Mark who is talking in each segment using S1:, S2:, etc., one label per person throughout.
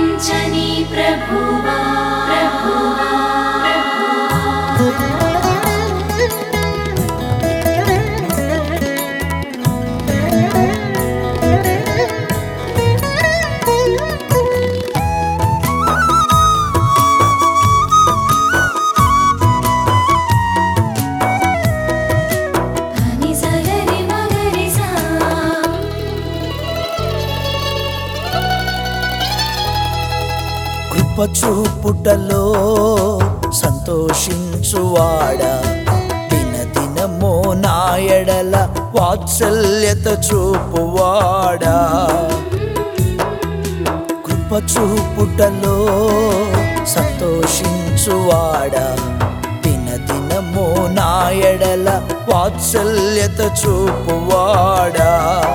S1: కరుణించని ప్రభువా ప్రభువా ధని సగరి మగరి సా
S2: కృపచూపుటలో సంతోషించువాడా దినదినమో నాయడల వాత్సల్యత చూపువాడా కృపచూపుటలో సంతోషించువాడా దినదినమో నాయడల వాత్సల్యత చూపువాడా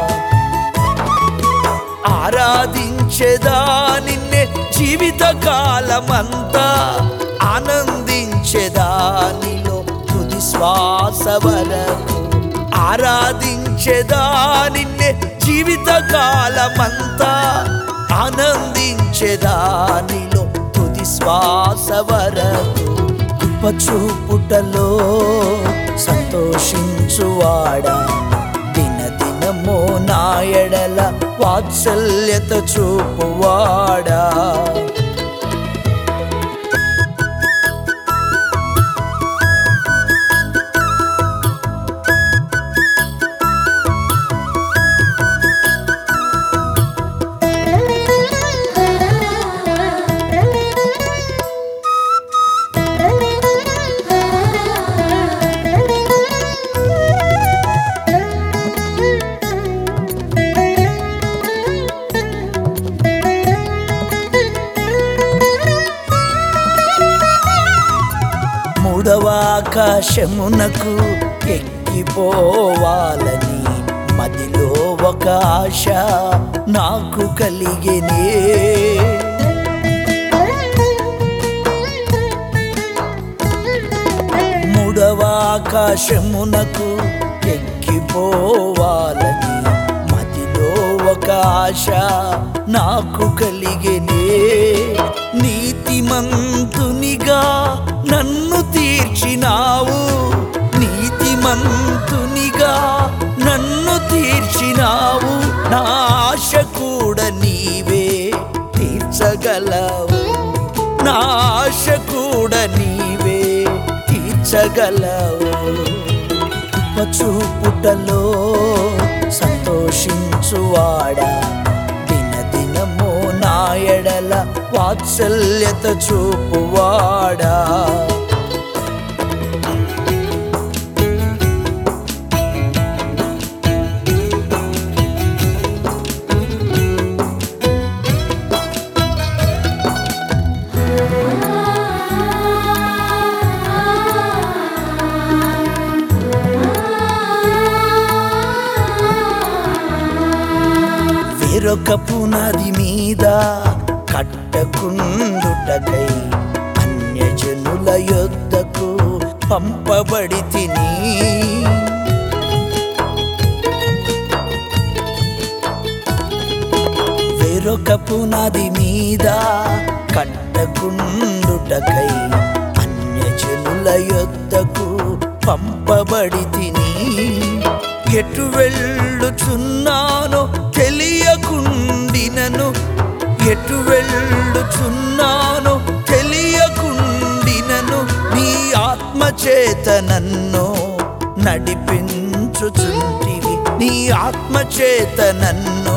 S2: ఆరాధించేదా నిన్నే జీవిత కాలమంతా ఆనందించేదా నీలో తుది శ్వాస వరకు ఆరాధించేదా నిన్నే జీవిత కాలమంతా ఆనందించేదా నీలో తుది శ్వాస వరకు కృపచూపుటలో సంతోషించువాడా దినదినమో నాయడల వాత్సల్యత చూపువాడా మూడవ ఆకాశమునకు ఎక్కిపోవాలని మదిలో ఒక ఆశ నాకు కలిగినే మూడవ ఆకాశమునకు ఎక్కిపోవాలని మదిలో ఒక ఆశ నాకు కలిగినే నీతిమంతునిగా నన్ను తీర్చినావు నీతిమంతునిగా నన్ను తీర్చినావు నా ఆశ కూడా నీవే తీర్చగలవు నా ఆశ కూడా నీవే తీర్చగలవు చూపుటలో సంతోషించువాడా దినదినమో నాయడల వాత్సల్యత చూపువాడా వేరొక పునాది మీద కట్టకుండుటకై అన్యజనుల యొద్దకు పంపబడి తిని వేరొక పునాది మీద కట్టకుండుటకై అన్యజనుల యొద్దకు పంపబడి తిని ఎటు వెళ్ళుచున్నానో తెలియకుండినను ఎటు వెళ్ళుచున్నానో తెలియకుండినను నీ ఆత్మ చేత నన్ను నడిపించుచుంటివి నీ ఆత్మ చేత నన్ను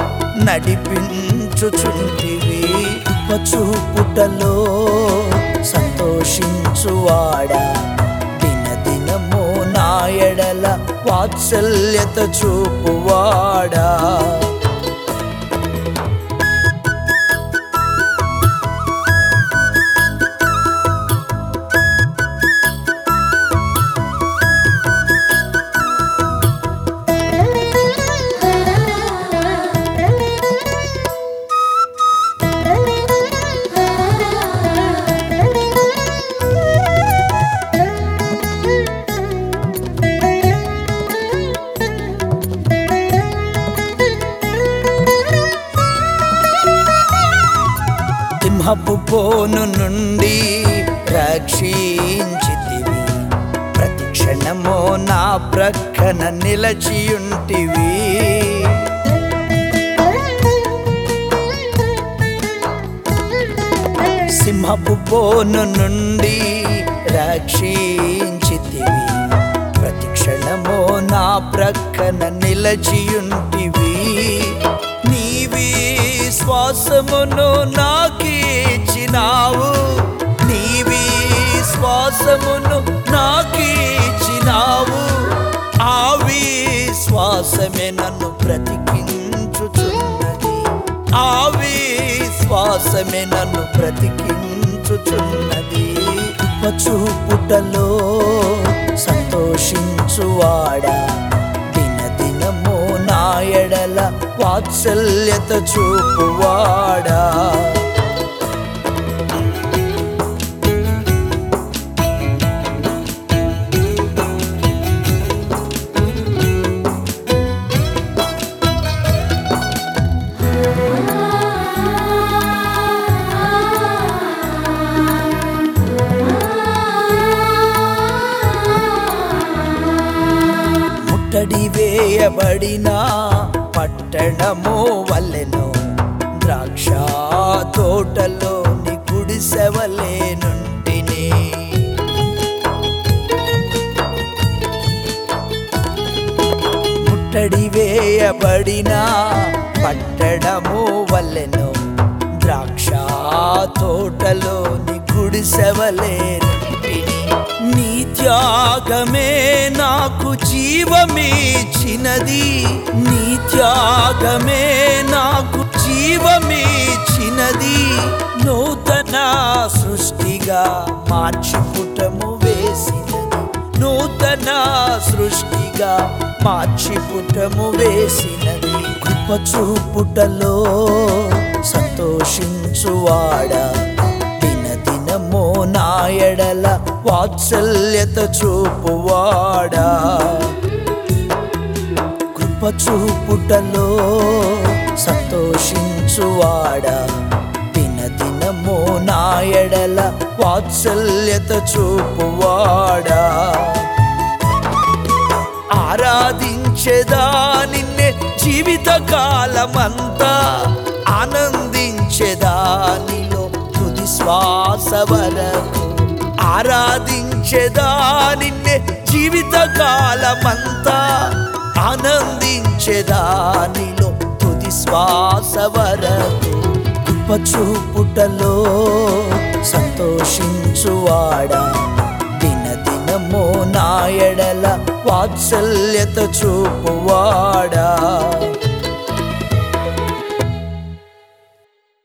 S2: నడిపించుచుంటివి చూపుటలో సంతోషించువాడా దినదినమో నాయడల వాత్సల్యత చూపువాడా బోను నుండి రక్షించితివి ప్రతి క్షణము నా ప్రక్కన నిలచియుంటివి సింహపు బోను నుండి రక్షించితివి ప్రతి క్షణము నా ప్రక్కన నిలచియుంటివి నీవి శ్వాసమును నాకిచ్చినావు నీవి శ్వాసమును నాకిచ్చినావు ఆవి శ్వాసమే నన్ను బ్రతికించుచున్నది ఆవి శ్వాసమే నన్ను బ్రతికించుచున్నది చూపుటలో సంతోషించువాడా దిన దినము నా ఎడల వాత్సల్యత చూపువాడా ముట్టడి వేయబడిన పట్టణము వలెను ద్రాక్ష తోటలోని గుడిసెవలే నుండిని ముట్టడి వేయబడిన పట్టణము వలెను ద్రాక్ష తోటలోని గుడిసెవలే నుండిని నీ త్యాగమే నాకు జీవమిచ్చినది నీ త్యాగమే నాకు జీవమిచ్చినది నూతన సృష్టిగా మార్చి పుటము వేసినది నూతన సృష్టిగా మార్చి పుటము వేసినది కృప చూపుటలో సంతోషించువాడా దిన దినము నా ఎడల వాత్సల్యత చూపువాడా కృప చూపుటలో సంతోషించువాడా దిన దినము నా ఎడల వాత్సల్యత చూపువాడా ఆరాధించేదా నిన్నే జీవిత కాలమంతా ఆనందించేదా నీలో తుది శ్వాస వరకు ఆరాధించేదా నిన్నే జీవిత కాలమంతా ఆనందించేదా నీలో తుది శ్వాస వరకు కృప చూపుటలో సంతోషించువాడా దిన దినము నా ఎడల వాత్సల్యత చూపువాడా